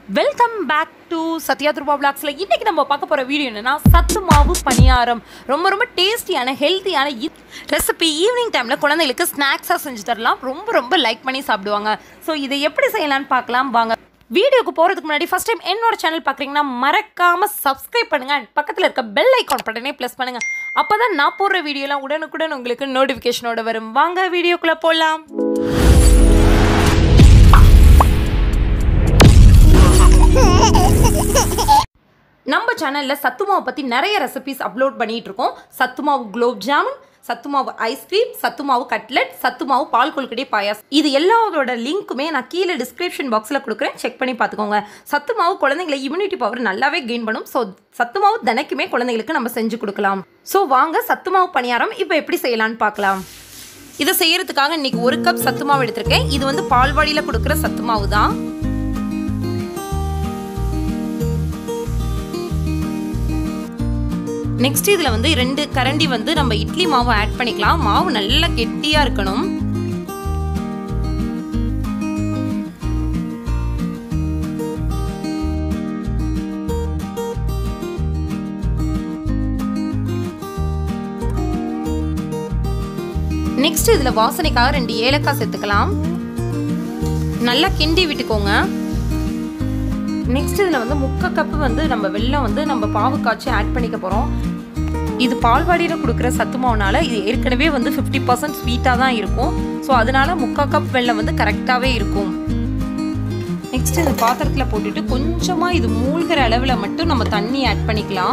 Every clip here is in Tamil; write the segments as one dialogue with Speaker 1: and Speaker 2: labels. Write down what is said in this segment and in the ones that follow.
Speaker 1: வெல்கம் பேக் டு சத்யா துருபா பிளாக்ஸில் இன்றைக்கி நம்ம பார்க்க போகிற வீடியோ என்னென்னா சத்து மாவு பணியாரம் ரொம்ப ரொம்ப டேஸ்டியான ஹெல்த்தியான ரெசிபி ஈவினிங் டைமில் குழந்தைகளுக்கு ஸ்நாக்ஸாக செஞ்சு தரலாம் ரொம்ப ரொம்ப லைக் பண்ணி சாப்பிடுவாங்க ஸோ இதை எப்படி செய்யலாம்னு பார்க்கலாம் வாங்க வீடியோக்கு போகிறதுக்கு முன்னாடி ஃபஸ்ட் டைம் என்னோட சேனல் பார்க்குறீங்கன்னா மறக்காமல் சப்ஸ்கிரைப் பண்ணுங்கள் and பக்கத்தில் இருக்க பெல் ஐக்கான் பட்டனே ப்ளஸ் பண்ணுங்கள் அப்போ தான் நான் போடுற வீடியோலாம் உடனுக்குடன் உங்களுக்கு நோட்டிஃபிகேஷனோட வரும் வாங்க வீடியோக்குள்ளே போகலாம் நம்ம சேனலில் சத்து மாவு பற்றி நிறைய ரெசிபிஸ் அப்லோட் பண்ணிகிட்டு இருக்கோம் சத்து மாவு குலோப் ஜாமுன் சத்து மாவு ஐஸ்கிரீம் சத்து மாவு கட்லெட் சத்து மாவு பால் கொழுக்கட்டை பாயாஸ் இது எல்லாரோட லிங்க்குமே நான் கீழே டிஸ்கிரிப்ஷன் பாக்ஸில் கொடுக்குறேன் செக் பண்ணி பார்த்துக்கோங்க சத்து மாவு குழந்தைங்களை இம்யூனிட்டி பவர் நல்லாவே கெயின் பண்ணும் ஸோ சத்து மாவு தினைக்குமே குழந்தைங்களுக்கு நம்ம செஞ்சு கொடுக்கலாம் ஸோ வாங்க சத்து மாவு பணியாரம் இப்போ எப்படி செய்யலான்னு பார்க்கலாம் இதை செய்யறதுக்காக இன்னைக்கு ஒரு கப் சத்து மாவு எடுத்திருக்கேன் இது வந்து பால்வாடியில் கொடுக்குற சத்து மாவு தான் நெக்ஸ்ட் இதில் வந்து ரெண்டு கரண்டி வந்து நம்ம இட்லி மாவு ஆட் பண்ணிக்கலாம் மாவு நல்லா கெட்டியாக இருக்கணும் நெக்ஸ்ட் இதில் வாசனைக்காக ரெண்டு ஏலக்காய் சேர்த்துக்கலாம் நல்லா கிண்டி விட்டுக்கோங்க நெக்ஸ்ட் இதில் வந்து முக்கால் கப்பு வந்து நம்ம வெல்லம் வந்து நம்ம பாவு காய்ச்சி ஆட் பண்ணிக்க போகிறோம் இது பால்வாடியில் கொடுக்குற சத்து மாவுனால இது ஏற்கனவே வந்து ஃபிஃப்டி பர்சன்ட் ஸ்வீட்டாக தான் இருக்கும் ஸோ அதனால முக்கால் கப் வெல்லம் வந்து கரெக்டாகவே இருக்கும் நெக்ஸ்ட் இந்த பாத்திரத்தில் போட்டுட்டு கொஞ்சமாக இது மூழ்கிற அளவில் மட்டும் நம்ம தண்ணி ஆட் பண்ணிக்கலாம்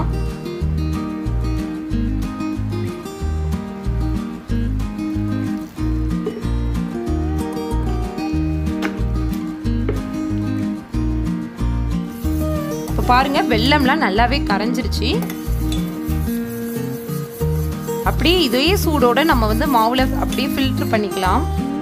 Speaker 1: இப்போ பாருங்க வெள்ளம்லாம் நல்லாவே கரைஞ்சிருச்சு அப்படியே இதே சூடோட நம்ம வந்து மாவுல அப்படியே ஃபில்டர் பண்ணிக்கலாம்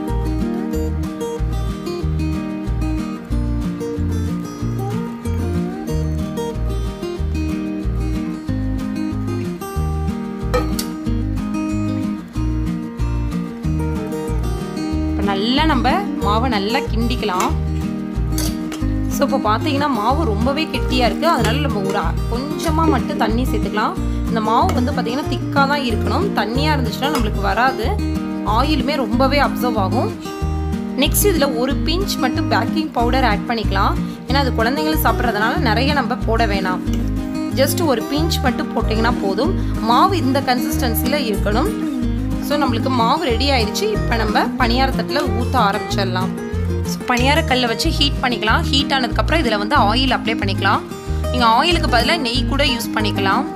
Speaker 1: இப்போ நல்லா நம்ம மாவை நல்லா கிண்டிக்கலாம் ஸோ இப்போ பார்த்தீங்கன்னா மாவு ரொம்பவே கெட்டியாக இருக்குது அதனால நம்ம ஒரு கொஞ்சமாக மட்டும் தண்ணி சேர்த்துக்கலாம் இந்த மாவு வந்து பார்த்திங்கன்னா திக்காக தான் இருக்கணும் தண்ணியாக இருந்துச்சுன்னா நம்மளுக்கு வராது ஆயிலுமே ரொம்பவே அப்சர்வ் ஆகும் நெக்ஸ்ட் இதில் ஒரு பிஞ்ச் மட்டும் பேக்கிங் பவுடர் ஆட் பண்ணிக்கலாம் ஏன்னா அது குழந்தைங்களும் சாப்பிட்றதுனால நிறைய நம்ம போட வேணாம் ஜஸ்ட் ஒரு பிஞ்ச் மட்டும் போட்டிங்கன்னா போதும் மாவு இந்த கன்சிஸ்டன்சியில் இருக்கணும் ஸோ நம்மளுக்கு மாவு ரெடி ஆயிடுச்சு இப்போ நம்ம பணியாரத்தட்டில் ஊற்ற ஆரம்பிச்சிடலாம் ஸோ பணியார கல்லை வச்சு ஹீட் பண்ணிக்கலாம் ஹீட் ஆனதுக்கப்புறம் இதில் வந்து ஆயில் அப்ளை பண்ணிக்கலாம் நீங்கள் ஆயிலுக்கு பதிலாக நெய் கூட யூஸ் பண்ணிக்கலாம்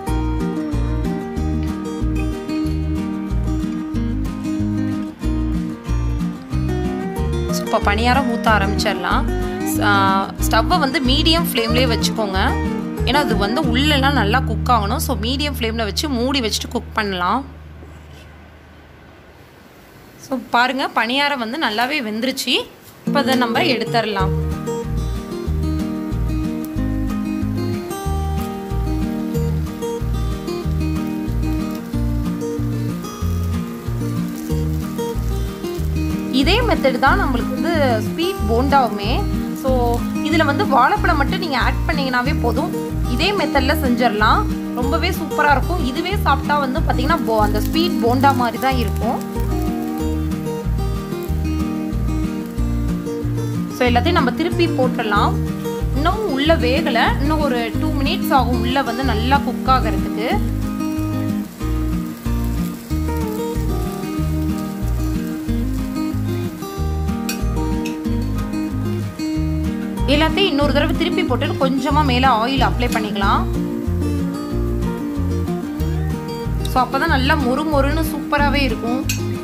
Speaker 1: ஸோ இப்போ பணியாரம் ஊற்ற ஆரம்பிச்சிடலாம் ஸ்டவ்வை வந்து மீடியம் ஃப்ளேம்லேயே வச்சுக்கோங்க ஏன்னா அது வந்து உள்ளெல்லாம் நல்லா குக் ஆகணும் ஸோ மீடியம் ஃப்ளேமில் வச்சு மூடி வச்சுட்டு குக் பண்ணலாம் ஸோ பாருங்கள் பணியாரம் வந்து நல்லாவே வெந்துருச்சு இப்போ அதை நம்ம எடுத்துடலாம் இதே மெத்தட் தான் நம்மளுக்கு வந்து ஸ்வீட் போண்டாவுமே ஸோ இதில் வந்து வாழைப்பழம் மட்டும் நீங்கள் ஆட் பண்ணிங்கனாவே போதும் இதே மெத்தடில் செஞ்சிடலாம் ரொம்பவே சூப்பராக இருக்கும் இதுவே சாப்பிட்டா வந்து பார்த்தீங்கன்னா போ அந்த ஸ்வீட் போண்டா மாதிரி தான் இருக்கும் ஸோ எல்லாத்தையும் நம்ம திருப்பி போட்டுடலாம் இன்னமும் உள்ள வேகலை இன்னும் ஒரு டூ மினிட்ஸ் ஆகும் உள்ள வந்து நல்லா குக் ஆகிறதுக்கு எல்லாத்தையும் இன்னொரு தடவை திருப்பி போட்டு கொஞ்சமாக மேலே ஆயில் அப்ளை பண்ணிக்கலாம் ஸோ அப்போ தான் நல்லா மொறு மொறுன்னு சூப்பராகவே இருக்கும்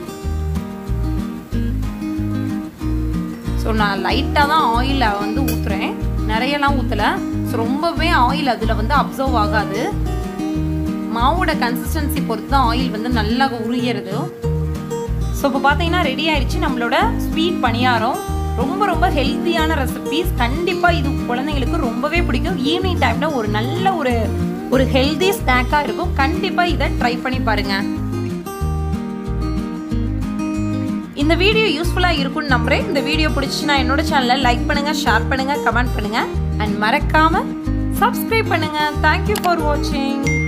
Speaker 1: ஸோ நான் லைட்டாக தான் ஆயில் வந்து ஊற்றுறேன் நிறையலாம் ஊற்றலை ஸோ ரொம்பவே ஆயில் அதில் வந்து அப்சர்வ் ஆகாது மாவோட கன்சிஸ்டன்சி பொறுத்து தான் ஆயில் வந்து நல்லா உருகிறது ஸோ இப்போ பார்த்தீங்கன்னா ரெடி ஆயிடுச்சு நம்மளோட ஸ்வீட் பணியாரம் ரொம்ப ரொம்ப ஹெல்த்தியான ரெசிபீஸ் கண்டிப்பாக இது குழந்தைங்களுக்கு ரொம்பவே பிடிக்கும் ஈவினிங் டைமில் ஒரு நல்ல ஒரு ஒரு ஹெல்தி ஸ்நாக்காக இருக்கும் கண்டிப்பாக இதை ட்ரை பண்ணி பாருங்கள் இந்த வீடியோ யூஸ்ஃபுல்லாக இருக்கும்னு நம்புறேன் இந்த வீடியோ பிடிச்சிச்சுன்னா என்னோட சேனலை லைக் பண்ணுங்கள் ஷேர் பண்ணுங்கள் கமெண்ட் பண்ணுங்கள் அண்ட் மறக்காம சப்ஸ்கிரைப் பண்ணுங்க தேங்க்யூ ஃபார் வாட்சிங்